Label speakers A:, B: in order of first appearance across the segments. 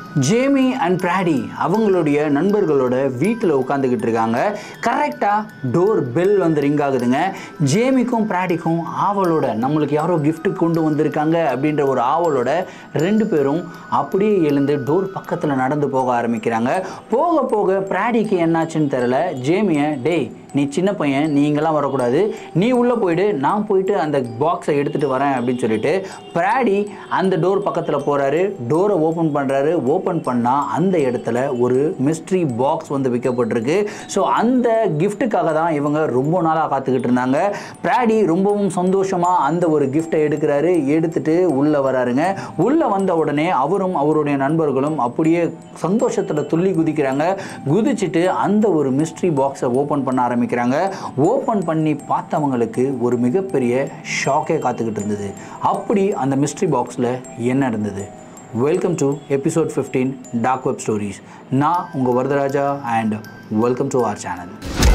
A: Jamie and Brady அவங்களுடைய நண்பர்களோட வீட்டில் உட்காந்துக்கிட்டு இருக்காங்க கரெக்டாக டோர் பெல் வந்து ரிங் ஆகுதுங்க ஜேமிக்கும் பிராடிக்கும் ஆவலோட நம்மளுக்கு யாரோ gift கொண்டு வந்திருக்காங்க அப்படின்ற ஒரு ஆவலோட ரெண்டு பேரும் அப்படியே எழுந்து டோர் பக்கத்தில் நடந்து போக ஆரம்பிக்கிறாங்க போக போக பிராடிக்கு என்னாச்சுன்னு தெரில ஜேமியை டேய் நீ சின்ன பையன் நீங்களாம் வரக்கூடாது நீ உள்ளே போயிடு நான் போயிட்டு அந்த பாக்ஸை எடுத்துகிட்டு வரேன் அப்படின்னு சொல்லிட்டு பிராடி அந்த டோர் பக்கத்தில் போகிறாரு டோரை ஓப்பன் பண்ணுறாரு ஓப்பன் பண்ணால் அந்த இடத்துல ஒரு மிஸ்ட்ரி பாக்ஸ் வந்து விற்கப்பட்டிருக்கு ஸோ அந்த கிஃப்ட்டுக்காக தான் இவங்க ரொம்ப நாளாக காத்துக்கிட்டு இருந்தாங்க பிராடி ரொம்பவும் சந்தோஷமாக அந்த ஒரு கிஃப்ட்டை எடுக்கிறாரு எடுத்துட்டு உள்ளே வராருங்க உள்ளே வந்த உடனே அவரும் அவருடைய நண்பர்களும் அப்படியே சந்தோஷத்தில் துள்ளி குதிக்கிறாங்க குதிச்சுட்டு அந்த ஒரு மிஸ்ட்ரி பாக்ஸை ஓப்பன் பண்ண ஆரம்பிக்கிறாங்க ஓப்பன் பண்ணி பார்த்தவங்களுக்கு ஒரு மிகப்பெரிய ஷாக்கே காத்துக்கிட்டு இருந்தது அப்படி அந்த மிஸ்ட்ரி பாக்ஸில் என்ன இருந்தது welcome to episode fifteen dark web stories நான் உங்கள் Varadaraja and welcome to our channel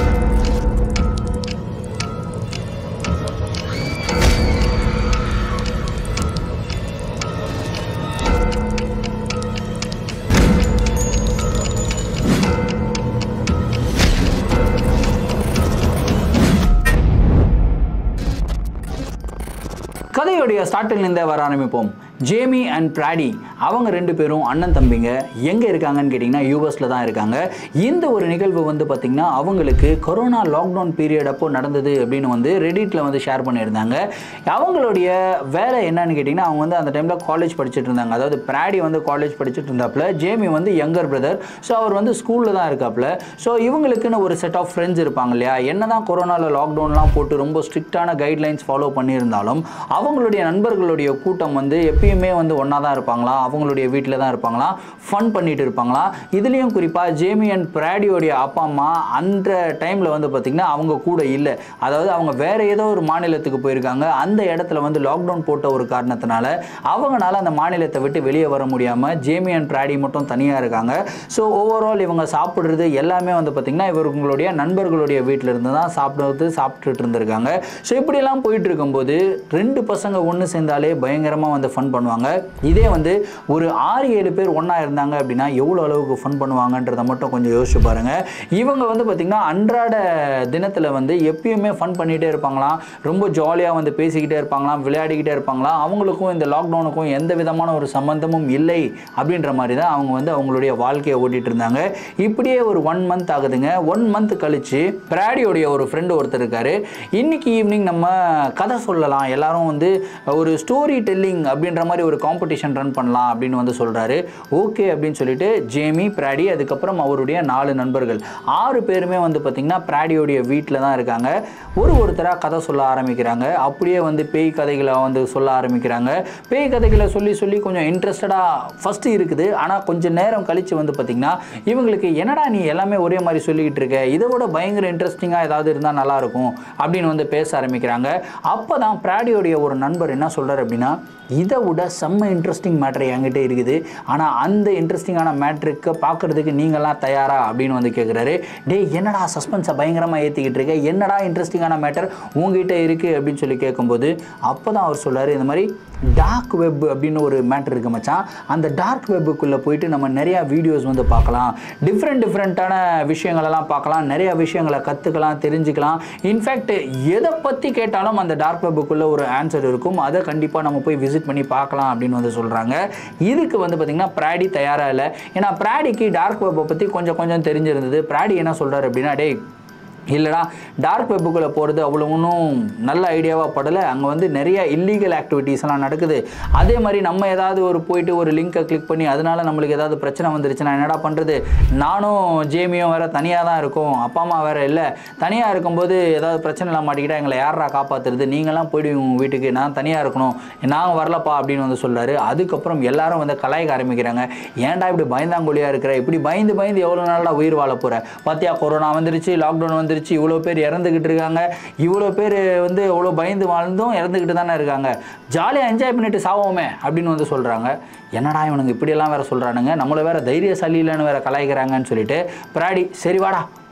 A: கதையுடைய ஸ்டார்டிங்லேருந்தே வர ஆரம்பிப்போம் ஜேமி அண்ட் பிராடி அவங்க ரெண்டு பேரும் அண்ணன் தம்பிங்க எங்கே இருக்காங்கன்னு கேட்டிங்கன்னா யூஎஸில் தான் இருக்காங்க இந்த ஒரு நிகழ்வு வந்து பார்த்திங்கன்னா அவங்களுக்கு கொரோனா லாக்டவுன் பீரியட் அப்போ நடந்தது அப்படின்னு வந்து ரெடிட்டில் வந்து ஷேர் பண்ணியிருந்தாங்க அவங்களுடைய வேலை என்னன்னு கேட்டிங்கன்னா அவங்க வந்து அந்த டைமில் காலேஜ் படிச்சுட்டு இருந்தாங்க அதாவது பிராடி வந்து காலேஜ் படிச்சுட்டு இருந்தாப்புல ஜேமி வந்து யங்கர் பிரதர் ஸோ அவர் வந்து ஸ்கூலில் தான் இருக்காப்புல ஸோ இவங்களுக்குன்னு ஒரு செட் ஆஃப் ஃப்ரெண்ட்ஸ் இருப்பாங்க இல்லையா என்ன தான் கொரோனாவில் லாக்டவுன்லாம் போட்டு ரொம்ப ஸ்ட்ரிக்டான கைட்லைன்ஸ் ஃபாலோ பண்ணியிருந்தாலும் அவங்களுடைய நண்பர்களுடைய கூட்டம் வந்து எப்பயுமே வந்து ஒன்றா தான் இருப்பாங்களா அவங்களுடைய வீட்டில் தான் இருப்பாங்களா ஃபன் பண்ணிட்டு இருப்பாங்களா இதுலேயும் குறிப்பாக ஜேமி அண்ட் பிராடியோடைய அப்பா அம்மா அந்த டைமில் வந்து பார்த்திங்கன்னா அவங்க கூட இல்லை அதாவது அவங்க வேற ஏதோ ஒரு மாநிலத்துக்கு போயிருக்காங்க அந்த இடத்துல வந்து லாக்டவுன் போட்ட ஒரு காரணத்தினால அவங்களால அந்த மாநிலத்தை விட்டு வெளியே வர முடியாமல் ஜேமி அண்ட் பிராடி மட்டும் தனியாக இருக்காங்க ஸோ ஓவரால் இவங்க சாப்பிட்றது எல்லாமே வந்து பார்த்திங்கன்னா இவங்களுடைய நண்பர்களுடைய வீட்டில் இருந்து தான் சாப்பிடுறது சாப்பிட்டுட்டு இருந்திருக்காங்க ஸோ இப்படியெல்லாம் போயிட்டு இருக்கும்போது ரெண்டு பசங்க ஒன்று சேர்ந்தாலே பயங்கரமாக வந்து ஃபன் பண்ணுவாங்க இதே வந்து ஒரு ஆறு ஏழு பேர் ஒன்றா இருந்தாங்க அப்படின்னா எவ்வளோ அளவுக்கு ஃபன் பண்ணுவாங்கன்றதை மட்டும் கொஞ்சம் யோசிச்சு பாருங்கள் இவங்க வந்து பார்த்திங்கன்னா அன்றாட தினத்தில் வந்து எப்பயுமே ஃபன் பண்ணிகிட்டே இருப்பாங்களாம் ரொம்ப ஜாலியாக வந்து பேசிக்கிட்டே இருப்பாங்களாம் விளையாடிக்கிட்டே இருப்பாங்களாம் அவங்களுக்கும் இந்த லாக்டவுனுக்கும் எந்த விதமான ஒரு சம்பந்தமும் இல்லை அப்படின்ற மாதிரி தான் அவங்க வந்து அவங்களுடைய வாழ்க்கையை ஓட்டிகிட்டு இருந்தாங்க இப்படியே ஒரு ஒன் மந்த் ஆகுதுங்க ஒன் மந்த் கழிச்சு பிராடியோடைய ஒரு ஃப்ரெண்டு ஒருத்தர் இருக்காரு இன்னைக்கு ஈவினிங் நம்ம கதை சொல்லலாம் எல்லாரும் வந்து ஒரு ஸ்டோரி டெல்லிங் அப்படின்ற மாதிரி ஒரு காம்படிஷன் ரன் பண்ணலாம் அப்படின்னு வந்து சொல்கிறாரு ஓகே அப்படின்னு சொல்லிட்டு ஜேமி பிராடி அதுக்கப்புறம் அவருடைய நாலு நண்பர்கள் ஆறு பேருமே வந்து பார்த்திங்கன்னா பிராடியோடைய வீட்டில் தான் இருக்காங்க ஒரு ஒருத்தராக கதை சொல்ல ஆரம்பிக்கிறாங்க அப்படியே வந்து பேய் கதைகளை வந்து சொல்ல ஆரம்பிக்கிறாங்க பேய் கதைகளை சொல்லி சொல்லி கொஞ்சம் இன்ட்ரெஸ்டடாக ஃபஸ்ட்டு இருக்குது ஆனால் கொஞ்சம் நேரம் கழித்து வந்து பார்த்திங்கன்னா இவங்களுக்கு என்னடா நீ எல்லாமே ஒரே மாதிரி சொல்லிக்கிட்டு இருக்க இதை விட பயங்கர இன்ட்ரெஸ்டிங்காக ஏதாவது இருந்தால் நல்லாயிருக்கும் அப்படின்னு வந்து பேச ஆரம்பிக்கிறாங்க அப்போ தான் பிராடியோடைய ஒரு நண்பர் என்ன சொல்கிறார் அப்படின்னா இதை விட செம்ம இன்ட்ரெஸ்டிங் மேட்ரு என்கிட்ட இருக்குது ஆனால் அந்த இன்ட்ரெஸ்டிங்கான மேட்ருக்கு பார்க்குறதுக்கு நீங்களாம் தயாரா அப்படின்னு வந்து கேட்குறாரு டேய் என்னடா சஸ்பென்ஸை பயங்கரமாக ஏற்றிக்கிட்டு இருக்க என்னடா இன்ட்ரெஸ்டிங்கான மேட்டர் உங்ககிட்ட இருக்குது அப்படின்னு சொல்லி கேட்கும்போது அப்போ தான் அவர் சொல்றாரு இந்த மாதிரி டார்க் வெப் அப்படின்னு ஒரு மேட்ரு இருக்கு மச்சான் அந்த டார்க் வெப்புக்குள்ளே போயிட்டு நம்ம நிறையா வீடியோஸ் வந்து பார்க்கலாம் டிஃப்ரெண்ட் டிஃப்ரெண்ட்டான விஷயங்களெல்லாம் பார்க்கலாம் நிறைய விஷயங்களை கற்றுக்கலாம் தெரிஞ்சுக்கலாம் இன்ஃபேக்ட் எதை பற்றி கேட்டாலும் அந்த டார்க் வெப்புக்குள்ளே ஒரு ஆன்சர் இருக்கும் அதை கண்டிப்பாக நம்ம போய் விசிட் பண்ணி பார்க்கலாம் அப்படின்னு வந்து சொல்கிறாங்க இதுக்கு வந்து பார்த்திங்கன்னா பிராடி தயாராக இல்லை ஏன்னா பிராடிக்கு டார்க் வெப்பை பற்றி கொஞ்சம் கொஞ்சம் தெரிஞ்சிருந்தது பிராடி என்ன சொல்கிறாரு அப்படின்னா டேய் இல்லைடா டார்க் வெப்புக்குள்ளே போகிறது அவ்வளோ ஒன்றும் நல்ல ஐடியாவாக படலை அங்கே வந்து நிறைய இல்லீகல் ஆக்டிவிட்டீஸ்லாம் நடக்குது அதே மாதிரி நம்ம ஏதாவது ஒரு போயிட்டு ஒரு லிங்க்கை கிளிக் பண்ணி அதனால நம்மளுக்கு ஏதாவது பிரச்சனை வந்துருச்சுன்னா என்னடா பண்ணுறது நானும் ஜேமியும் வேறு தனியாக தான் இருக்கோம் அப்பா அம்மா வேறு இல்லை தனியாக இருக்கும்போது ஏதாவது பிரச்சனைலாம் மாட்டிக்கிட்டா எங்களை யாரா காப்பாற்றுறது நீங்களாம் போயிடுவீங்க உங்கள் வீட்டுக்கு நான் தனியாக இருக்கணும் நாங்கள் வரலப்பா அப்படின்னு வந்து சொல்கிறாரு அதுக்கப்புறம் எல்லாரும் வந்து கலாய்க்க ஆரம்பிக்கிறாங்க ஏன்டா இப்படி பயந்தாங்கொழியாக இருக்கிற இப்படி பயந்து பயந்து எவ்வளோ நாளா உயிர் வாழ போகிற பார்த்தியா கொரோனா வந்துருச்சு லாக்டவுன் வந்துருச்சு இவ்வளோ பேர் இறந்துக்கிட்டு இருக்காங்க இவ்வளோ பேர் வந்து எவ்வளோ பயந்து வாழ்ந்தும் இறந்துக்கிட்டு தானே இருக்காங்க ஜாலியாக என்ஜாய் பண்ணிட்டு சாவோமே அப்படின்னு வந்து சொல்கிறாங்க என்னடா இவனுங்க இப்படியெல்லாம் வேற சொல்கிறானுங்க நம்மளை வேற தைரியசாலி இல்லைன்னு வேற கலாய்க்கிறாங்கன்னு சொல்லிட்டு பிராடி சரி வாடா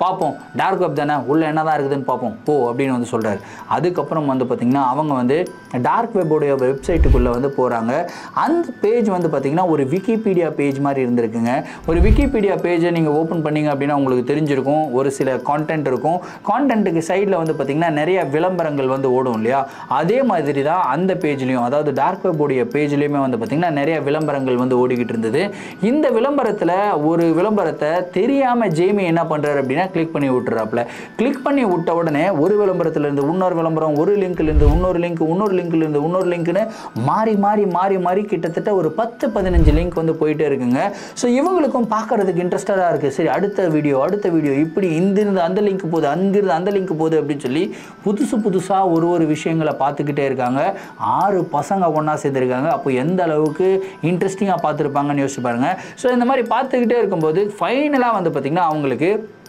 A: பார்ப்போம் டார்க் வெப் தானே உள்ளே என்ன தான் இருக்குதுன்னு பார்ப்போம் போ அப்படின்னு வந்து சொல்கிறாரு அதுக்கப்புறம் வந்து பார்த்திங்கன்னா அவங்க வந்து டார்க் வெப்போடைய வெப்சைட்டுக்குள்ளே வந்து போகிறாங்க அந்த பேஜ் வந்து பார்த்திங்கன்னா ஒரு விக்கிபீடியா பேஜ் மாதிரி இருந்திருக்குங்க ஒரு விக்கிபீடியா பேஜை நீங்கள் ஓப்பன் பண்ணீங்க அப்படின்னா உங்களுக்கு தெரிஞ்சிருக்கும் ஒரு சில கான்டென்ட் இருக்கும் கான்டென்ட்டுக்கு சைடில் வந்து பார்த்திங்கன்னா நிறைய விளம்பரங்கள் வந்து ஓடும் இல்லையா அதே மாதிரி தான் அந்த பேஜ்லேயும் அதாவது டார்க் வெப்போடைய பேஜ்லேயுமே வந்து பார்த்திங்கன்னா நிறைய விளம்பரங்கள் வந்து ஓடிக்கிட்டு இருந்தது இந்த விளம்பரத்தில் ஒரு விளம்பரத்தை தெரியாமல் ஜேமி என்ன பண்ணுறாரு அப்படின்னா கிளிக் பண்ணி விட்டுறாப்புல கிளிக் பண்ணி விட்ட உடனே ஒரு விளம்பரத்துலேருந்து இன்னொரு விளம்பரம் ஒரு லிங்க்லேருந்து இன்னொரு லிங்க் இன்னொரு லிங்க்லேருந்து இன்னொரு லிங்க்னு மாறி மாறி மாறி மாறி கிட்டத்தட்ட ஒரு பத்து பதினஞ்சு லிங்க் வந்து போயிட்டே இருக்குங்க ஸோ இவங்களுக்கும் பார்க்கறதுக்கு இன்ட்ரெஸ்டடாக இருக்குது சரி அடுத்த வீடியோ அடுத்த வீடியோ இப்படி இங்கிருந்து அந்த லிங்க் போகுது அங்கிருந்து அந்த லிங்க் போகுது அப்படின்னு சொல்லி புதுசு புதுசாக ஒரு ஒரு விஷயங்களை பார்த்துக்கிட்டே இருக்காங்க ஆறு பசங்க ஒன்றா சேர்ந்துருக்காங்க அப்போ எந்த அளவுக்கு இன்ட்ரெஸ்டிங்காக பார்த்துருப்பாங்கன்னு யோசிச்சு பாருங்க ஸோ இந்த மாதிரி பார்த்துக்கிட்டே இருக்கும்போது ஃபைனலாக வந்து பார்த்திங்கன்னா அவங்களுக்கு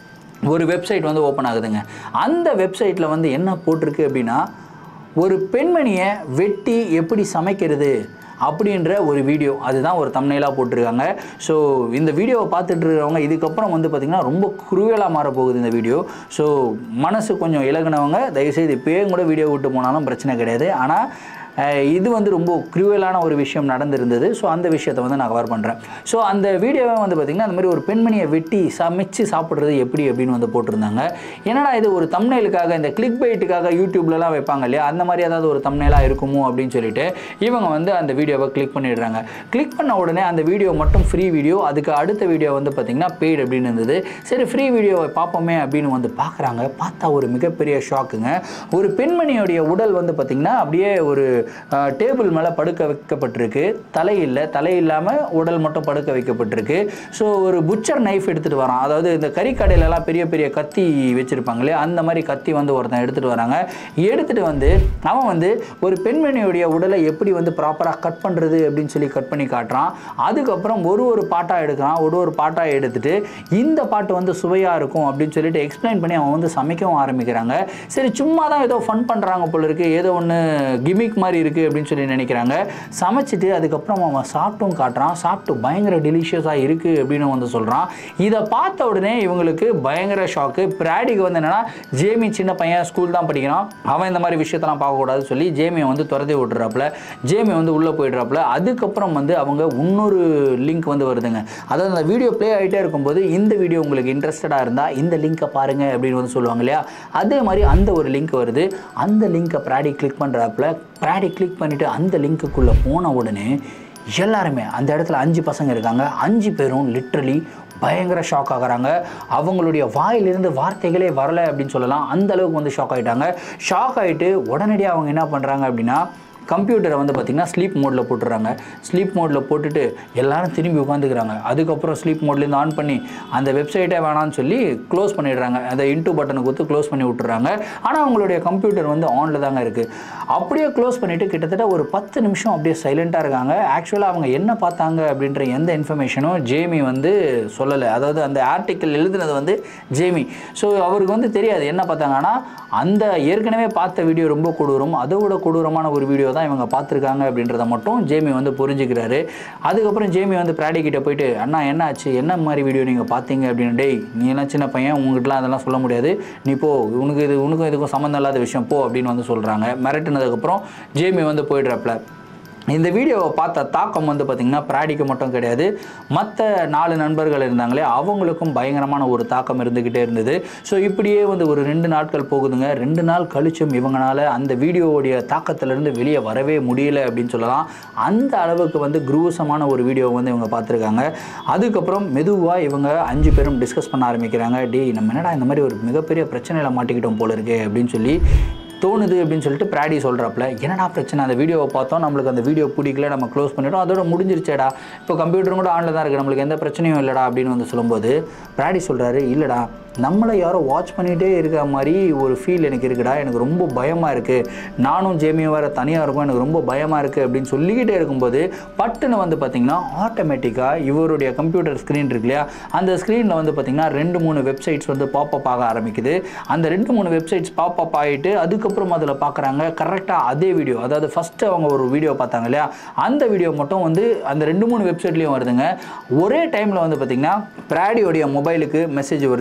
A: ஒரு வெப்சைட் வந்து ஓப்பன் ஆகுதுங்க அந்த வெப்சைட்டில் வந்து என்ன போட்டிருக்கு அப்படின்னா ஒரு பெண்மணியை வெட்டி எப்படி சமைக்கிறது அப்படின்ற ஒரு வீடியோ அதுதான் ஒரு தம்னைலாக போட்டிருக்காங்க ஸோ இந்த வீடியோவை பார்த்துட்டு இருக்கிறவங்க இதுக்கப்புறம் வந்து பார்த்திங்கன்னா ரொம்ப குருவலாக மாற போகுது இந்த வீடியோ ஸோ மனசு கொஞ்சம் இலகுனவங்க தயவுசெய்து இப்போயே கூட வீடியோ விட்டு போனாலும் பிரச்சனை கிடையாது ஆனால் அஹ், இது வந்து ரொம்ப க்ரூவலான ஒரு விஷயம் நடந்திருந்தது ஸோ அந்த விஷயத்தை வந்து நான் கவர் பண்ணுறேன் ஸோ அந்த வீடியோவை வந்து பார்த்திங்கன்னா அந்த மாதிரி ஒரு பெண்மணியை வெட்டி சமைச்சு சாப்பிட்றது எப்படி அப்படின்னு வந்து போட்டிருந்தாங்க என்னடா இது ஒரு தம்னைலுக்காக இந்த கிளிக் பைட்டுக்காக யூடியூப்லலாம் வைப்பாங்க இல்லையா அந்த மாதிரி ஏதாவது ஒரு தம்னைலாக இருக்குமோ அப்படின்னு சொல்லிட்டு இவங்க வந்து அந்த வீடியோவை கிளிக் பண்ணிடுறாங்க கிளிக் பண்ண உடனே அந்த வீடியோ மட்டும் ஃப்ரீ வீடியோ அதுக்கு அடுத்த வீடியோ வந்து பார்த்திங்கன்னா பெய்டு அப்படின்னு இருந்தது சரி ஃப்ரீ வீடியோவை பார்ப்போமே அப்படின்னு வந்து பார்க்குறாங்க பார்த்தா ஒரு மிகப்பெரிய ஷாக்குங்க ஒரு பெண்மணியுடைய உடல் வந்து பார்த்திங்கன்னா அப்படியே ஒரு டேபிள் மேலே படுக்க வைக்கப்பட்டிருக்கு தலை இல்லை தலை இல்லாமல் உடல் மட்டும் படுக்க வைக்கப்பட்டிருக்கு ஸோ ஒரு புச்சர் நைஃப் எடுத்துகிட்டு வரான் அதாவது இந்த கறிக்கடையிலலாம் பெரிய பெரிய கத்தி வச்சுருப்பாங்களே அந்த மாதிரி கத்தி வந்து ஒருத்தன் எடுத்துகிட்டு வராங்க எடுத்துகிட்டு வந்து அவன் வந்து ஒரு பெண்மணியுடைய உடலை எப்படி வந்து ப்ராப்பராக கட் பண்ணுறது அப்படின்னு சொல்லி கட் பண்ணி காட்டுறான் அதுக்கப்புறம் ஒரு ஒரு பாட்டாக எடுக்கிறான் ஒரு ஒரு பாட்டாக எடுத்துட்டு இந்த பாட்டு வந்து சுவையாக இருக்கும் அப்படின்னு சொல்லிட்டு எக்ஸ்பிளைன் பண்ணி அவன் வந்து சமைக்கவும் ஆரம்பிக்கிறாங்க சரி சும்மா தான் ஏதோ ஃபன் பண்ணுறாங்க போல இருக்குது ஏதோ ஒன்று கிமிக் மாதிரி இருக்குது அப்படின்னு சொல்லி நினைக்கிறாங்க சமைச்சிட்டு அதுக்கப்புறம் அவன் சாப்பிட்டும் காட்டுறான் சாப்பிட்டு பயங்கர டெலிஷியஸாக இருக்குது அப்படின்னு வந்து சொல்கிறான் இதை பார்த்த உடனே இவங்களுக்கு பயங்கர ஷாக்கு பிராடிக்கு வந்து என்னன்னா ஜேமி சின்ன பையன் ஸ்கூல் தான் படிக்கிறான் அவன் இந்த மாதிரி விஷயத்தெல்லாம் பார்க்கக்கூடாதுன்னு சொல்லி ஜேமியை வந்து துரத்தி விட்டுறாப்புல ஜேமி வந்து உள்ளே போயிடுறாப்புல அதுக்கப்புறம் வந்து அவங்க இன்னொரு லிங்க் வந்து வருதுங்க அதாவது அந்த வீடியோ ப்ளே ஆகிட்டே இருக்கும்போது இந்த வீடியோ உங்களுக்கு இன்ட்ரெஸ்டடாக இருந்தால் இந்த லிங்க்கை பாருங்க அப்படின்னு வந்து சொல்லுவாங்க இல்லையா அதே மாதிரி அந்த ஒரு லிங்க் வருது அந்த லிங்க்கை ப்ராடி கிளிக் பண்ணுறாப்புல ப்ராடி கிளிக் பண்ணிவிட்டு அந்த லிங்க்குள்ளே போன உடனே எல்லாருமே அந்த இடத்துல அஞ்சு பசங்க இருக்காங்க அஞ்சு பேரும் லிட்ரலி பயங்கர ஷாக் ஆகுறாங்க அவங்களுடைய வாயிலிருந்து வார்த்தைகளே வரலை அப்படின்னு சொல்லலாம் அந்த அளவுக்கு வந்து ஷாக் ஆகிட்டாங்க ஷாக் ஆகிட்டு உடனடியாக அவங்க என்ன பண்ணுறாங்க அப்படின்னா கம்ப்யூட்டரை வந்து பார்த்திங்கன்னா ஸ்லீப் மோடில் போட்டுடுறாங்க ஸ்லீப் மோடில் போட்டுட்டு எல்லாரும் திரும்பி உட்காந்துக்கிறாங்க அதுக்கப்புறம் ஸ்லீப் மோட்லேருந்து ஆன் பண்ணி அந்த வெப்சைட்டே வேணாம்னு சொல்லி க்ளோஸ் பண்ணிடுறாங்க அந்த இன்டூ பட்டனை கொடுத்து க்ளோஸ் பண்ணி விட்டுறாங்க ஆனால் அவங்களுடைய கம்ப்யூட்டர் வந்து ஆனில் தாங்க இருக்குது அப்படியே க்ளோஸ் பண்ணிவிட்டு கிட்டத்தட்ட ஒரு பத்து நிமிஷம் அப்படியே சைலண்ட்டாக இருக்காங்க ஆக்சுவலாக அவங்க என்ன பார்த்தாங்க அப்படின்ற எந்த இன்ஃபர்மேஷனும் ஜேமி வந்து சொல்லலை அதாவது அந்த ஆர்டிக்கல் எழுதுனது வந்து ஜேமி ஸோ அவருக்கு வந்து தெரியாது என்ன பார்த்தாங்க ஆனால் அந்த ஏற்கனவே பார்த்த வீடியோ ரொம்ப கொடூரம் அதை விட கொடூரமான ஒரு வீடியோ தான் இவங்க பார்த்துருக்காங்க அப்படின்றத மட்டும் ஜேமி வந்து புரிஞ்சுக்கிறாரு அதுக்கப்புறம் ஜேமி வந்து பிராடி கிட்ட போயிட்டு அண்ணா என்ன ஆச்சு என்ன மாதிரி வீடியோ நீங்கள் பார்த்தீங்க அப்படின்னு டேய் நீ எல்லாம் சின்ன பையன் உங்ககிட்டலாம் அதெல்லாம் சொல்ல முடியாது நீ போ உனக்கு இது உனக்கும் இதுக்கும் சம்மந்தம் இல்லாத விஷயம் போ அப்படின்னு வந்து சொல்கிறாங்க மிரட்டினதுக்கப்புறம் ஜேமி வந்து போயிடுறாப்புல இந்த வீடியோவை பார்த்த தாக்கம் வந்து பார்த்திங்கன்னா பிராடிக்கு மட்டும் கிடையாது மற்ற நாலு நண்பர்கள் இருந்தாங்களே அவங்களுக்கும் பயங்கரமான ஒரு தாக்கம் இருந்துக்கிட்டே இருந்தது ஸோ இப்படியே வந்து ஒரு ரெண்டு நாட்கள் போகுதுங்க ரெண்டு நாள் கழிச்சும் இவங்களால அந்த வீடியோவுடைய தாக்கத்திலிருந்து வெளியே வரவே முடியல அப்படின்னு சொல்லலாம் அந்த அளவுக்கு வந்து குரூசமான ஒரு வீடியோவை வந்து இவங்க பார்த்துருக்காங்க அதுக்கப்புறம் மெதுவாக இவங்க அஞ்சு பேரும் டிஸ்கஸ் பண்ண ஆரம்பிக்கிறாங்க டேய் நம்ம என்னடா இந்த மாதிரி ஒரு மிகப்பெரிய பிரச்சனையில் மாட்டிக்கிட்டோம் போல இருக்கே அப்படின்னு சொல்லி தோணுது அப்படின்னு சொல்லிட்டு பிராடி சொல்கிறாப்புல என்னடா பிரச்சனை அந்த வீடியோவை பார்த்தோம் நம்மளுக்கு அந்த வீடியோ பிடிக்கல நம்ம க்ளோஸ் பண்ணிட்டோம் அதோட முடிஞ்சிருச்சேடா இப்போ கம்ப்யூட்டரும் கூட ஆனில் தான் இருக்குது நம்மளுக்கு எந்த பிரச்சனையும் இல்லைடா அப்படின்னு வந்து சொல்லும்போது பிராடி சொல்கிறாரு இல்லைடா நம்மளை யாரோ வாட்ச் பண்ணிகிட்டே இருக்கிற மாதிரி ஒரு ஃபீல் எனக்கு இருக்குடா எனக்கு ரொம்ப பயமாக இருக்குது நானும் ஜேமியும் வேறு தனியாக இருக்கும் எனக்கு ரொம்ப பயமாக இருக்குது அப்படின்னு சொல்லிக்கிட்டே இருக்கும்போது பட்டுன்னு வந்து பார்த்திங்கன்னா ஆட்டோமேட்டிக்காக இவருடைய கம்ப்யூட்டர் ஸ்க்ரீன் இருக்கு இல்லையா அந்த ஸ்க்ரீனில் வந்து பார்த்திங்கன்னா ரெண்டு மூணு வெப்சைட்ஸ் வந்து பாப்பப் ஆக ஆரம்பிக்குது அந்த ரெண்டு மூணு வெப்சைட்ஸ் பாப்பப் ஆகிட்டு அதுக்கப்புறம் அதில் பார்க்குறாங்க கரெக்டாக அதே வீடியோ அதாவது ஃபஸ்ட்டு அவங்க ஒரு வீடியோ பார்த்தாங்க இல்லையா அந்த வீடியோ மட்டும் வந்து அந்த ரெண்டு மூணு வெப்சைட்லேயும் வருதுங்க ஒரே டைமில் வந்து பார்த்திங்கன்னா பிராடியோடைய மொபைலுக்கு மெசேஜ் வருது அதே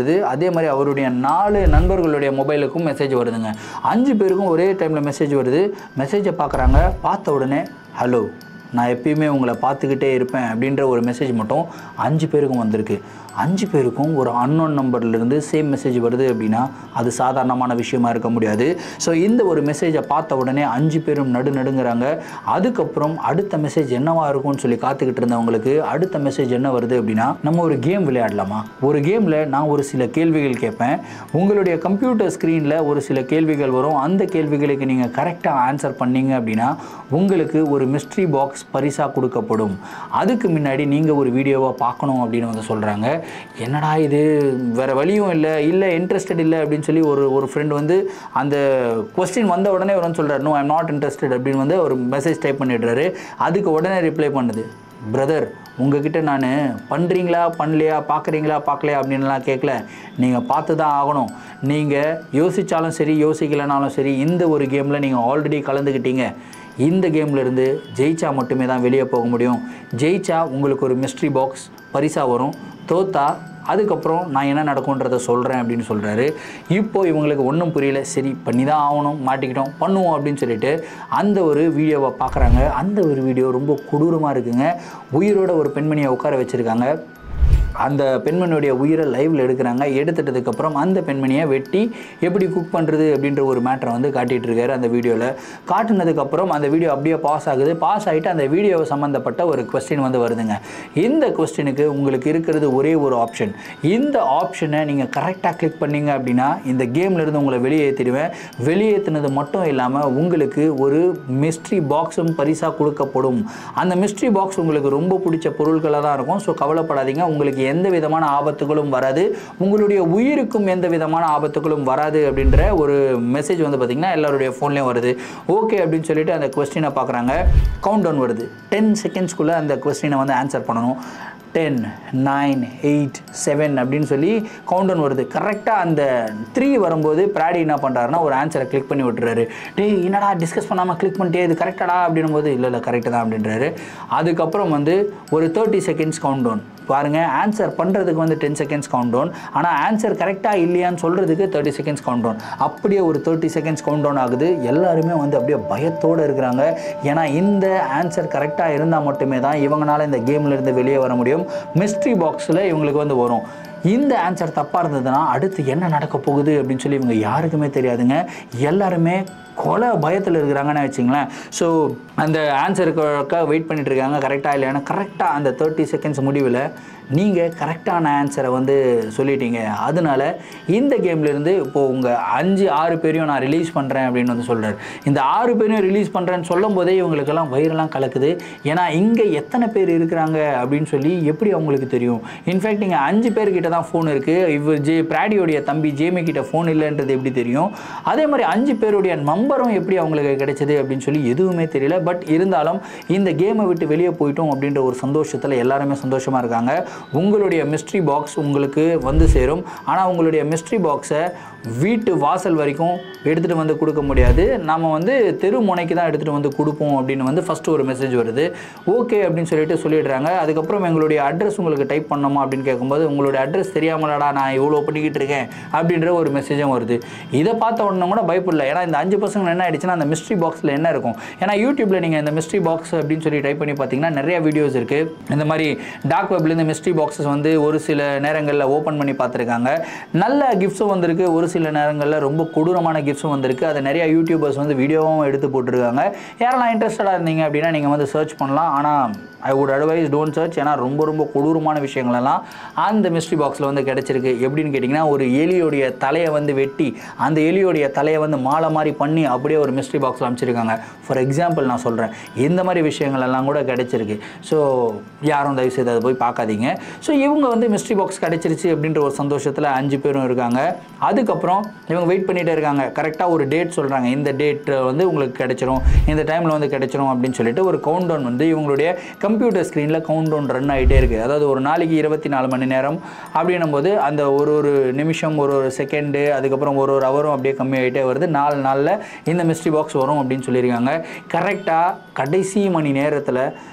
A: அதே மாதிரி அவருடைய நாலு நண்பர்களுடைய மொபைலுக்கும் மெசேஜ் வருதுங்க அஞ்சு பேருக்கும் ஒரே டைமில் மெசேஜ் வருது மெசேஜை பார்க்குறாங்க பார்த்த உடனே ஹலோ நான் எப்பயுமே உங்களை பார்த்துக்கிட்டே இருப்பேன் அப்படின்ற ஒரு மெசேஜ் மட்டும் அஞ்சு பேருக்கும் வந்திருக்கு அஞ்சு பேருக்கும் ஒரு அன்னோன் நம்பர்லேருந்து சேம் மெசேஜ் வருது அப்படின்னா அது சாதாரணமான விஷயமா இருக்க முடியாது ஸோ இந்த ஒரு மெசேஜை பார்த்த உடனே அஞ்சு பேரும் நடு நடுங்கிறாங்க அதுக்கப்புறம் அடுத்த மெசேஜ் என்னவா இருக்கும்னு சொல்லி காத்துக்கிட்டு இருந்தவங்களுக்கு அடுத்த மெசேஜ் என்ன வருது அப்படின்னா நம்ம ஒரு கேம் விளையாடலாமா ஒரு கேமில் நான் ஒரு சில கேள்விகள் கேட்பேன் உங்களுடைய கம்ப்யூட்டர் ஸ்க்ரீனில் ஒரு சில கேள்விகள் வரும் அந்த கேள்விகளுக்கு நீங்கள் கரெக்டாக ஆன்சர் பண்ணீங்க அப்படின்னா உங்களுக்கு ஒரு மிஸ்ட்ரி பாக்ஸ் பரிசாக கொடுக்கப்படும் அதுக்கு முன்னாடி நீங்கள் ஒரு வீடியோவை பார்க்கணும் அப்படின்னு வந்து சொல்கிறாங்க என்னடா இது வேறு வழியும் இல்லை இல்லை இன்ட்ரெஸ்டட் இல்லை அப்படின்னு சொல்லி ஒரு ஒரு ஃப்ரெண்ட் வந்து அந்த கொஸ்டின் வந்த உடனே வரும்னு சொல்கிறார் நோ ஐம் நாட் இன்ட்ரெஸ்டட் அப்படின்னு வந்து ஒரு மெசேஜ் டைப் பண்ணிடுறாரு அதுக்கு உடனே ரிப்ளை பண்ணுது பிரதர் உங்ககிட்ட நான் பண்ணுறீங்களா பண்ணலையா பார்க்குறீங்களா பார்க்கலையா அப்படின்லாம் கேட்கல நீங்கள் பார்த்து தான் ஆகணும் நீங்கள் யோசித்தாலும் சரி யோசிக்கலைனாலும் சரி இந்த ஒரு கேமில் நீங்கள் ஆல்ரெடி கலந்துக்கிட்டீங்க இந்த கேம்ல இருந்து ஜெயிச்சா மட்டுமே தான் வெளியே போக முடியும் ஜெயிச்சா உங்களுக்கு ஒரு மிஸ்ட்ரி பாக்ஸ் பரிசா வரும் தோத்தா அதுக்கப்புறம் நான் என்ன நடக்கும்ன்றத சொல்கிறேன் அப்படின்னு சொல்கிறாரு இப்போ இவங்களுக்கு ஒன்றும் புரியல சரி பண்ணி தான் ஆகணும் மாட்டிக்கிட்டோம் பண்ணுவோம் அப்படின்னு சொல்லிட்டு அந்த ஒரு வீடியோவை பார்க்குறாங்க அந்த ஒரு வீடியோ ரொம்ப கொடூரமாக இருக்குங்க உயிரோட ஒரு பெண்மணியை உட்கார வச்சுருக்காங்க அந்த பெண்மணியுடைய உயிரை லைவில் எடுக்கிறாங்க எடுத்துட்டதுக்கப்புறம் அந்த பெண்மணியை வெட்டி எப்படி குக் பண்ணுறது அப்படின்ற ஒரு மேட்டரை வந்து காட்டிகிட்டு இருக்காரு அந்த வீடியோவில் காட்டுனதுக்கப்புறம் அந்த வீடியோ அப்படியே பாஸ் ஆகுது பாஸ் ஆகிட்டு அந்த வீடியோவை சம்மந்தப்பட்ட ஒரு கொஸ்டின் வந்து வருதுங்க இந்த கொஸ்டினுக்கு உங்களுக்கு இருக்கிறது ஒரே ஒரு ஆப்ஷன் இந்த ஆப்ஷனை நீங்கள் கரெக்டாக கிளிக் பண்ணீங்க அப்படின்னா இந்த கேம்லேருந்து உங்களை வெளியேற்றிடுவேன் வெளியேற்றினது மட்டும் இல்லாமல் உங்களுக்கு ஒரு மிஸ்ட்ரி பாக்ஸும் பரிசாக கொடுக்கப்படும் அந்த மிஸ்ட்ரி பாக்ஸ் உங்களுக்கு ரொம்ப பிடிச்ச பொருட்களாக தான் இருக்கும் ஸோ கவலைப்படாதீங்க உங்களுக்கு எந்த விதமான ஆபத்துகளும் வராது உங்களுடைய உயிருக்கும் எந்த விதமான ஆபத்துகளும் வராது அப்படின்ற ஒரு மெசேஜ் வந்து பார்த்திங்கன்னா எல்லாருடைய ஃபோன்லேயும் வருது ஓகே அப்படின்னு சொல்லிட்டு அந்த கொஸ்டினை பார்க்குறாங்க கவுண்ட் டவுன் வருது டென் செகண்ட்ஸ்க்குள்ளே அந்த கொஸ்டினை வந்து ஆன்சர் பண்ணணும் டென் நைன் எயிட் செவன் அப்படின்னு சொல்லி கவுண்டவுன் வருது கரெக்டாக அந்த த்ரீ வரும்போது பிராடி என்ன பண்ணுறாருன்னா ஒரு ஆன்சரை கிளிக் பண்ணி விட்டுறாரு டேய் என்னடா டிஸ்கஸ் பண்ணாமல் கிளிக் பண்ணிட்டே இது கரெக்டாடா அப்படின்னும் போது இல்லை இல்லை கரெக்டு தான் அப்படின்றாரு அதுக்கப்புறம் வந்து ஒரு தேர்ட்டி செகண்ட்ஸ் கவுண்டவுன் பாருங்கள் ஆன்சர் பண்ணுறதுக்கு வந்து டென் செகண்ட்ஸ் கவுண்ட் டவுன் ஆனால் ஆன்சர் கரெக்டாக இல்லையான்னு சொல்கிறதுக்கு தேர்ட்டி செகண்ட்ஸ் கவுண்ட் டவுன் அப்படியே ஒரு தேர்ட்டி செகண்ட்ஸ் கவுண்ட் டவுன் ஆகுது எல்லாருமே வந்து அப்படியே பயத்தோடு இருக்கிறாங்க ஏன்னா இந்த ஆன்சர் கரெக்டாக இருந்தால் மட்டுமே தான் இவங்களால இந்த கேம்ல இருந்து வெளியே வர முடியும் மிஸ்ட்ரி பாக்ஸில் இவங்களுக்கு வந்து வரும் இந்த ஆன்சர் தப்பாக இருந்ததுன்னா அடுத்து என்ன நடக்க போகுது அப்படின்னு சொல்லி இவங்க யாருக்குமே தெரியாதுங்க எல்லாருமே கொலை பயத்தில் இருக்கிறாங்கன்னு வச்சுங்களேன் ஸோ அந்த ஆன்சருக்காக வெயிட் பண்ணிட்டு இருக்காங்க கரெக்டாக இல்லையானா கரெக்டாக அந்த தேர்ட்டி செகண்ட்ஸ் முடிவில் நீங்கள் கரெக்டான ஆன்சரை வந்து சொல்லிட்டீங்க அதனால இந்த கேம்லேருந்து இப்போது உங்கள் அஞ்சு ஆறு பேரையும் நான் ரிலீஸ் பண்ணுறேன் அப்படின்னு வந்து சொல்கிறார் இந்த ஆறு பேரையும் ரிலீஸ் பண்ணுறேன்னு சொல்லும் போதே இவங்களுக்கெல்லாம் வயிறெல்லாம் கலக்குது ஏன்னா இங்கே எத்தனை பேர் இருக்கிறாங்க அப்படின்னு சொல்லி எப்படி அவங்களுக்கு தெரியும் இன்ஃபேக்ட் இங்கே அஞ்சு பேர்கிட்ட தான் ஃபோன் இருக்குது இவர் ஜே பிராடியோடைய தம்பி ஜேமி கிட்ட ஃபோன் இல்லைன்றது எப்படி தெரியும் அதே மாதிரி அஞ்சு பேருடைய நம்பரும் எப்படி அவங்களுக்கு கிடைச்சது அப்படின்னு சொல்லி எதுவுமே தெரியல பட் இருந்தாலும் இந்த கேமை விட்டு வெளியே போயிட்டோம் அப்படின்ற ஒரு சந்தோஷத்தில் எல்லாருமே சந்தோஷமாக இருக்காங்க உங்களுடைய மிஸ்ட்ரி பாக்ஸ் உங்களுக்கு வந்து சேரும் ஆனால் உங்களுடைய மிஸ்ட்ரி பாக்ஸை வீட்டு வாசல் வரைக்கும் எடுத்துகிட்டு வந்து கொடுக்க முடியாது நம்ம வந்து தெரு முனைக்கு தான் எடுத்துகிட்டு வந்து கொடுப்போம் அப்படின்னு வந்து ஃபஸ்ட்டு ஒரு மெசேஜ் வருது ஓகே அப்படின்னு சொல்லிட்டு சொல்லிடுறாங்க அதுக்கப்புறம் எங்களுடைய அட்ரஸ் உங்களுக்கு டைப் பண்ணணுமா அப்படின்னு கேட்கும்போது உங்களுடைய அட்ரஸ் தெரியாமலடா நான் இவ்வளோ பண்ணிக்கிட்டு இருக்கேன் அப்படின்ற ஒரு மெசேஜும் வருது இதை பார்த்த உடனே கூட பயப்படல ஏன்னா இந்த அஞ்சு பசங்க என்ன ஆயிடுச்சுன்னா அந்த மிஸ்ட்ரி பாக்ஸில் என்ன இருக்கும் ஏன்னா யூடியூப்பில் நீங்கள் இந்த மிஸ்ட்ரி பாக்ஸ் அப்படின்னு சொல்லி டைப் பண்ணி பார்த்தீங்கன்னா நிறைய வீடியோஸ் இருக்குது இந்த மாதிரி டார்க் வெப்லேருந்து மிஸ்ட்ரி பாக்ஸஸ் வந்து ஒரு சில நேரங்களில் ஓப்பன் பண்ணி பார்த்துருக்காங்க நல்ல கிஃப்ட்ஸும் வந்திருக்கு ஒரு சில நேரங்களில் ரொம்ப கொடூரமான கிஃப்ட்ஸும் வந்திருக்கு அதை நிறைய யூடியூபர்ஸ் வந்து வீடியோவும் எடுத்து போட்டிருக்காங்க யாரெல்லாம் இன்ட்ரெஸ்டடாக இருந்தீங்க அப்படின்னா நீங்கள் வந்து சர்ச் பண்ணலாம் ஆனால் I would advise don't search ஏன்னா ரொம்ப ரொம்ப கொடூரமான விஷயங்கள் எல்லாம் அந்த மிஸ்ட்ரி பாக்ஸில் வந்து கிடச்சிருக்கு எப்படின்னு கேட்டிங்கன்னா ஒரு எலியோடைய தலையை வந்து வெட்டி அந்த எலியோடைய தலையை வந்து மாலை மாதிரி பண்ணி அப்படியே ஒரு மிஸ்ட்ரி பாக்ஸில் அமைச்சிருக்காங்க ஃபார் எக்ஸாம்பிள் நான் சொல்கிறேன் இந்த மாதிரி விஷயங்கள் எல்லாம் கூட கிடச்சிருக்கு ஸோ யாரும் தயவு செய்து அதை போய் பார்க்காதீங்க ஸோ இவங்க வந்து மிஸ்ட்ரி பாக்ஸ் கிடச்சிருச்சு அப்படின்ற ஒரு சந்தோஷத்தில் அஞ்சு பேரும் இருக்காங்க அதுக்கப்புறம் இவங்க வெயிட் பண்ணிகிட்டே இருக்காங்க கரெக்டாக ஒரு டேட் சொல்கிறாங்க இந்த டேட் வந்து உங்களுக்கு கிடைச்சிரும் இந்த டைமில் வந்து கிடைச்சிரும் அப்படின்னு சொல்லிட்டு ஒரு கவுண்ட் டவுன் வந்து இவங்களுடைய கம்ப்யூட்டர் ஸ்க்ரீனில் கவுண்ட் டவுன் ரன் ஆகிட்டே இருக்குது அதாவது ஒரு நாளைக்கு இருபத்தி நாலு மணி நேரம் அப்படின்னும் போது அந்த ஒரு ஒரு நிமிஷம் ஒரு ஒரு செகண்டு அதுக்கப்புறம் ஒரு ஒரு ஹவரும் அப்படியே கம்மியாகிட்டே வருது நாலு நாளில் இந்த மிஸ்ட்ரி பாக்ஸ் வரும் அப்படின்னு சொல்லியிருக்காங்க கரெக்டாக கடைசி மணி நேரத்தில்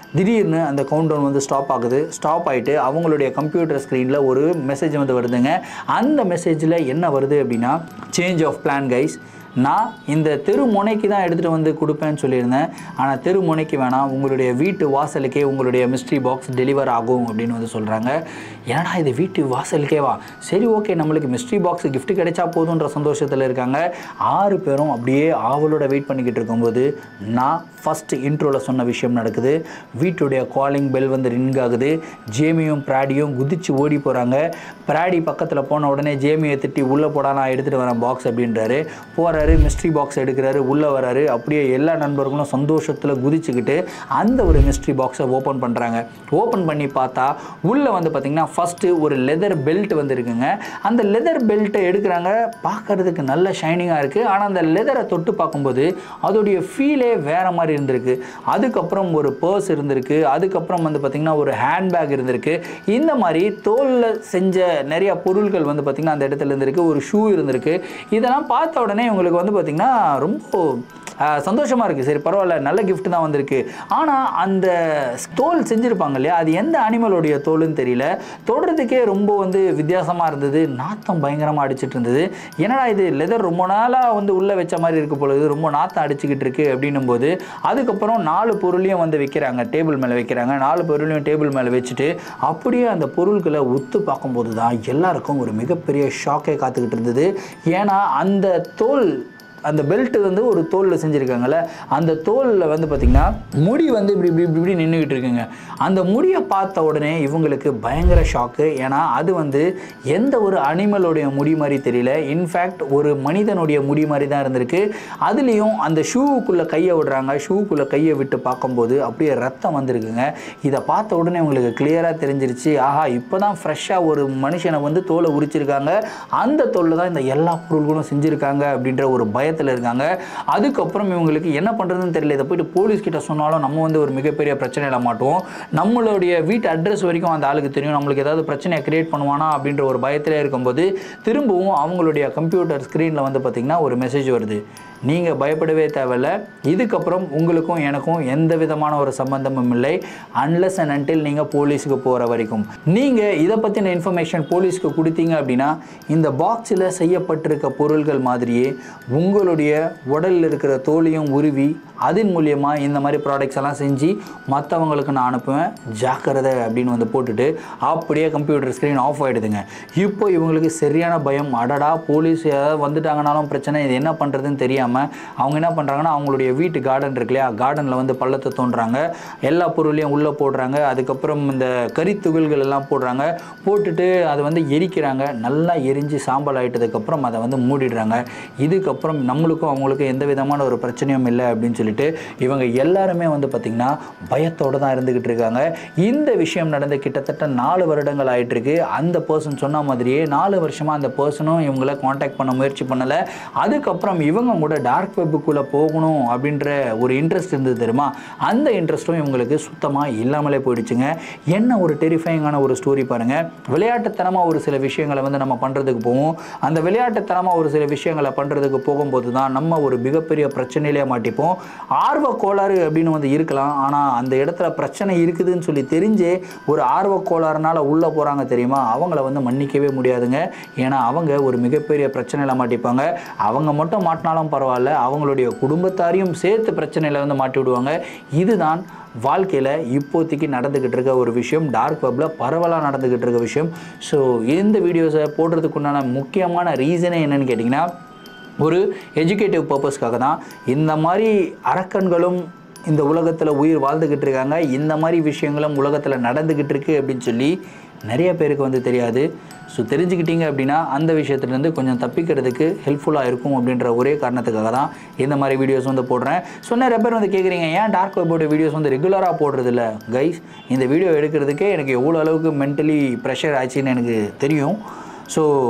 A: திடீர்னு அந்த கவுண்டவுன் வந்து ஸ்டாப் ஆகுது ஸ்டாப் ஆகிட்டு அவங்களுடைய கம்ப்யூட்டர் ஸ்க்ரீனில் ஒரு மெசேஜ் வந்து வருதுங்க அந்த மெசேஜில் என்ன வருது அப்படின்னா சேஞ்ச் ஆஃப் பிளான் கைஸ் நான் இந்த தெரு முனைக்கு தான் எடுத்துகிட்டு வந்து கொடுப்பேன்னு சொல்லியிருந்தேன் ஆனால் தெரு முனைக்கு வேணாம் உங்களுடைய வீட்டு வாசலுக்கே உங்களுடைய மிஸ்ட்ரி பாக்ஸ் டெலிவர் ஆகும் அப்படின்னு வந்து சொல்கிறாங்க ஏன்னா இது வீட்டு வாசலுக்கே வா சரி ஓகே நம்மளுக்கு மிஸ்ட்ரி பாக்ஸ் gift கிடைச்சா போதுன்ற சந்தோஷத்தில் இருக்காங்க ஆறு பேரும் அப்படியே ஆவலோட வெயிட் பண்ணிக்கிட்டு இருக்கும்போது நான் ஃபஸ்ட் இன்ட்ரோவில் சொன்ன விஷயம் நடக்குது வீட்டுடைய காலிங் பெல் வந்து ரிங் ஆகுது ஜேமியும் பிராடியும் குதிச்சு ஓடி போகிறாங்க பிராடி பக்கத்தில் போன உடனே ஜேமியை திட்டி உள்ளே போடா நான் எடுத்துகிட்டு வரேன் பாக்ஸ் அப்படின்றாரு போகிறாரு மிஸ்ட்ரி பாக்ஸ் எடுக்கிறாரு உள்ளே வராரு அப்படியே எல்லா நண்பர்களும் சந்தோஷத்தில் குதிச்சுக்கிட்டு அந்த ஒரு மிஸ்ட்ரி பாக்ஸை ஓப்பன் பண்ணுறாங்க ஓப்பன் பண்ணி பார்த்தா உள்ளே வந்து பார்த்திங்கன்னா ஃபஸ்ட்டு ஒரு லெதர் பெல்ட் வந்து இருக்குங்க அந்த லெதர் பெல்ட்டை எடுக்கிறாங்க பார்க்கறதுக்கு நல்ல ஷைனிங்காக இருக்குது ஆனால் அந்த லெதரை தொட்டு பார்க்கும்போது அதோடைய ஃபீலே வேறு மாதிரி இருந்திருக்கு அதுக்கப்புறம் ஒரு பர்ஸ் இருந்திருக்கு அதுக்கப்புறம் வந்து பார்த்திங்கன்னா ஒரு ஹேண்ட்பேக் இருந்திருக்கு இந்த மாதிரி தோலில் செஞ்ச நிறைய பொருட்கள் வந்து பார்த்திங்கன்னா அந்த இடத்துல இருந்திருக்கு ஒரு ஷூ இருந்திருக்கு இதெல்லாம் பார்த்த உடனே உங்களுக்கு வந்து பார்த்திங்கன்னா ரொம்ப ஆஹ், சந்தோஷமா இருக்குது சரி பரவாயில்ல நல்ல gift தான் வந்திருக்கு ஆனால் அந்த தோல் செஞ்சுருப்பாங்க இல்லையா அது எந்த அனிமலோடைய தோலுன்னு தெரியல தொடுறதுக்கே ரொம்ப வந்து வித்தியாசமாக இருந்தது நாத்தம் பயங்கரமாக அடிச்சிட்டு இருந்தது என்னடா இது லெதர் ரொம்ப நாளாக வந்து உள்ளே வச்ச மாதிரி இருக்கு பொழுது ரொம்ப நாத்தம் அடிச்சுக்கிட்டு இருக்கு அப்படின்னும் போது அதுக்கப்புறம் நாலு பொருளையும் வந்து வைக்கிறாங்க டேபிள் மேலே வைக்கிறாங்க நாலு பொருளையும் டேபிள் மேலே வச்சுட்டு அப்படியே அந்த பொருட்களை உத்து பார்க்கும்போது தான் எல்லாருக்கும் ஒரு மிகப்பெரிய ஷாக்கே காத்துக்கிட்டு இருந்தது ஏன்னா அந்த தோல் அந்த பெல்ட் வந்து ஒரு தோலில் செஞ்சுருக்காங்கல்ல அந்த தோலில் வந்து பார்த்திங்கன்னா முடி வந்து இப்படி இப்படி இப்படி இப்படி நின்றுக்கிட்டு இருக்குங்க அந்த முடியை பார்த்த உடனே இவங்களுக்கு பயங்கர ஷாக்கு ஏன்னா அது வந்து எந்த ஒரு அனிமலோடைய முடி மாதிரி தெரியல இன்ஃபேக்ட் ஒரு மனிதனுடைய முடி மாதிரி தான் இருந்திருக்கு அதுலேயும் அந்த ஷூவுக்குள்ளே கையை விடுறாங்க ஷூவுக்குள்ளே கையை விட்டு பார்க்கும்போது அப்படியே ரத்தம் வந்திருக்குங்க இதை பார்த்த உடனே உங்களுக்கு கிளியராக தெரிஞ்சிருச்சு ஆஹா இப்போ தான் ஃப்ரெஷ்ஷாக ஒரு மனுஷனை வந்து தோலை உரிச்சிருக்காங்க அந்த தோலில் தான் இந்த எல்லா பொருள்களும் செஞ்சுருக்காங்க அப்படின்ற ஒரு பயத்தில் இருக்காங்க அதுக்கப்புறம் இவங்களுக்கு என்ன பண்ணுறதுன்னு தெரியல இதை போயிட்டு போலீஸ் கிட்ட சொன்னாலும் நம்ம வந்து ஒரு மிகப்பெரிய பிரச்சனையில மாட்டுவோம் நம்மளுடைய வீட்டு அட்ரஸ் வரைக்கும் அந்த ஆளுக்கு தெரியும் நம்மளுக்கு ஏதாவது பிரச்சனையை கிரியேட் பண்ணுவானா அப்படின்ற ஒரு பயத்திலே இருக்கும்போது திரும்பவும் அவங்களுடைய கம்ப்யூட்டர் ஸ்க்ரீனில் வந்து பார்த்திங்கன்னா ஒரு மெசேஜ் வருது நீங்கள் பயப்படவே தேவையில்ல இதுக்கப்புறம் உங்களுக்கும் எனக்கும் எந்த விதமான ஒரு சம்பந்தமும் இல்லை அன்லெஸ் அண்ட் அன்டில் நீங்கள் போலீஸுக்கு போகிற வரைக்கும் நீங்கள் இதை பற்றின இன்ஃபர்மேஷன் போலீஸ்க்கு கொடுத்தீங்க அப்படின்னா இந்த பாக்ஸில் செய்யப்பட்டிருக்க பொருள்கள் மாதிரியே உங்களுடைய உடலில் இருக்கிற தோலியும் உருவி அதன் மூலியமாக இந்த மாதிரி ப்ராடக்ட்ஸ் எல்லாம் செஞ்சு மற்றவங்களுக்கு நான் அனுப்புவேன் ஜாக்கிரதை அப்படின்னு வந்து போட்டுட்டு அப்படியே கம்ப்யூட்டர் ஸ்க்ரீன் ஆஃப் ஆகிடுதுங்க இப்போ இவங்களுக்கு சரியான பயம் அடடா போலீஸ் ஏதாவது வந்துட்டாங்கனாலும் பிரச்சனை இது என்ன பண்ணுறதுன்னு தெரியாமல் அவங்க என்ன பண்ணுறாங்கன்னா அவங்களுடைய வீட்டு கார்டன் இருக்கு இல்லையா கார்டனில் வந்து பள்ளத்தை தோண்டுறாங்க எல்லா பொருளையும் உள்ளே போடுறாங்க அதுக்கப்புறம் இந்த கரித்துகள்கள் எல்லாம் போடுறாங்க போட்டுட்டு அதை வந்து எரிக்கிறாங்க நல்லா எரிஞ்சு சாம்பல் ஆயிட்டதுக்கப்புறம் அதை வந்து மூடிடுறாங்க இதுக்கப்புறம் நம்மளுக்கும் அவங்களுக்கும் எந்த விதமான ஒரு பிரச்சனையும் இல்லை அப்படின்னு சொல்லிட்டு இவங்க எல்லாருமே வந்து பார்த்திங்கன்னா பயத்தோடு தான் இருந்துக்கிட்டு இருக்காங்க இந்த விஷயம் நடந்து கிட்டத்தட்ட நாலு வருடங்கள் ஆயிட்டு இருக்கு அந்த பர்சன் சொன்ன மாதிரியே நாலு வருஷமாக அந்த பர்சனும் இவங்கள காண்டாக்ட் பண்ண முயற்சி பண்ணலை அதுக்கப்புறம் இவங்க கூட டார்க் வெப்புக்குள்ளே போகணும் அப்படின்ற ஒரு இன்ட்ரெஸ்ட் இருந்தது தெரியுமா அந்த இன்ட்ரெஸ்ட்டும் இவங்களுக்கு சுத்தமாக இல்லாமலே போயிடுச்சுங்க என்ன ஒரு டெரிஃபைங்கான ஒரு ஸ்டோரி பாருங்கள் விளையாட்டுத்தனமாக ஒரு சில விஷயங்களை வந்து நம்ம பண்ணுறதுக்கு போவோம் அந்த விளையாட்டுத்தனமாக ஒரு சில விஷயங்களை பண்ணுறதுக்கு போகும்போது தான் நம்ம ஒரு மிகப்பெரிய பிரச்சனையிலே மாட்டிப்போம் ஆர்வ கோளாறு அப்படின்னு வந்து இருக்கலாம் ஆனால் அந்த இடத்துல பிரச்சனை இருக்குதுன்னு சொல்லி தெரிஞ்சே ஒரு ஆர்வ கோளாறுனால உள்ளே போகிறாங்க தெரியுமா அவங்கள வந்து மன்னிக்கவே முடியாதுங்க ஏன்னா அவங்க ஒரு மிகப்பெரிய பிரச்சனையில் மாட்டிப்பாங்க அவங்க மட்டும் மாட்டினாலும் பரவாயில்ல அவங்களுடைய குடும்பத்தாரையும் சேர்த்து பிரச்சனையில் வந்து மாட்டி விடுவாங்க இதுதான் வாழ்க்கையில் இப்போதைக்கு நடந்துக்கிட்டு இருக்க ஒரு விஷயம் டார்க் வெப்பில் பரவலாக நடந்துக்கிட்டு இருக்க விஷயம் ஸோ இந்த வீடியோஸை போடுறதுக்குண்டான முக்கியமான ரீசனே என்னன்னு கேட்டிங்கன்னா ஒரு எஜுகேட்டிவ் பர்பஸ்க்காக தான் இந்த மாதிரி அரக்கன்களும் இந்த உலகத்தில் உயிர் வாழ்ந்துக்கிட்டு இருக்காங்க இந்த மாதிரி விஷயங்களும் உலகத்தில் நடந்துக்கிட்டு இருக்கு அப்படின்னு சொல்லி நிறைய பேருக்கு வந்து தெரியாது ஸோ தெரிஞ்சுக்கிட்டீங்க அப்படின்னா அந்த விஷயத்துலேருந்து கொஞ்சம் தப்பிக்கிறதுக்கு ஹெல்ப்ஃபுல்லாக இருக்கும் அப்படின்ற ஒரே காரணத்துக்காக தான் இந்த மாதிரி வீடியோஸ் வந்து போடுறேன் ஸோ நிறைய பேர் வந்து கேட்குறீங்க ஏன் டார்க் வெப்போட வீடியோஸ் வந்து ரெகுலராக போடுறதில்ல கைஸ் இந்த வீடியோ எடுக்கிறதுக்கே எனக்கு எவ்வளோ அளவுக்கு மென்டலி ப்ரெஷர் ஆச்சுன்னு எனக்கு தெரியும் ஸோ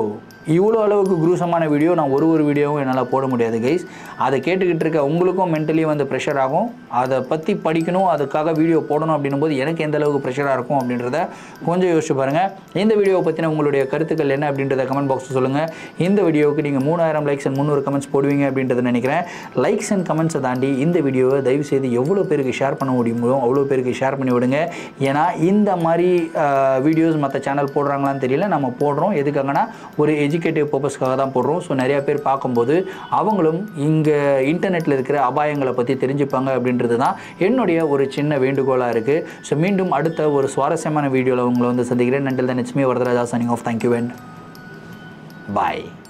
A: இவ்வளோ அளவுக்கு குரூசமான வீடியோ நான் ஒரு ஒரு வீடியோவும் என்னால் போட முடியாது கைஸ் அதை கேட்டுக்கிட்டு இருக்க உங்களுக்கும் மென்டலி வந்து ப்ரெஷர் ஆகும் அதை பற்றி படிக்கணும் அதுக்காக வீடியோ போடணும் அப்படின்னும் போது எனக்கு எந்த அளவுக்கு ப்ரெஷராக இருக்கும் அப்படின்றத கொஞ்சம் யோசிச்சு பாருங்கள் இந்த வீடியோவை பற்றின உங்களுடைய கருத்துக்கள் என்ன அப்படின்றத கமெண்ட் பாக்ஸில் சொல்லுங்கள் இந்த வீடியோவுக்கு நீங்கள் மூணாயிரம் லைக்ஸ் அண்ட் முந்நூறு கமெண்ட்ஸ் போடுவீங்க அப்படின்றத நினைக்கிறேன் லைக்ஸ் அண்ட் கமெண்ட்ஸை தாண்டி இந்த வீடியோவை தயவு செய்து எவ்வளோ பேருக்கு ஷேர் பண்ண முடியுமோ அவ்வளோ பேருக்கு ஷேர் பண்ணி விடுங்க ஏன்னா இந்த மாதிரி வீடியோஸ் மற்ற சேனல் போடுறாங்களான்னு தெரியல நம்ம போடுறோம் எதுக்காகனா ஒரு எஜுகேட்டிவ் பர்பஸ்க்காக தான் போடுறோம் ஸோ நிறையா பேர் பார்க்கும்போது அவங்களும் இங்கே இன்டர்நெட்டில் இருக்கிற அபாயங்களை பற்றி தெரிஞ்சுப்பாங்க அப்படின்றது தான் என்னுடைய ஒரு சின்ன வேண்டுகோளாக இருக்குது ஸோ மீண்டும் அடுத்த ஒரு சுவாரஸ்யமான வீடியோவில் உங்களை வந்து சந்திக்கிறேன் நண்டில் தான் it's me Varadaraja signing off thank you and bye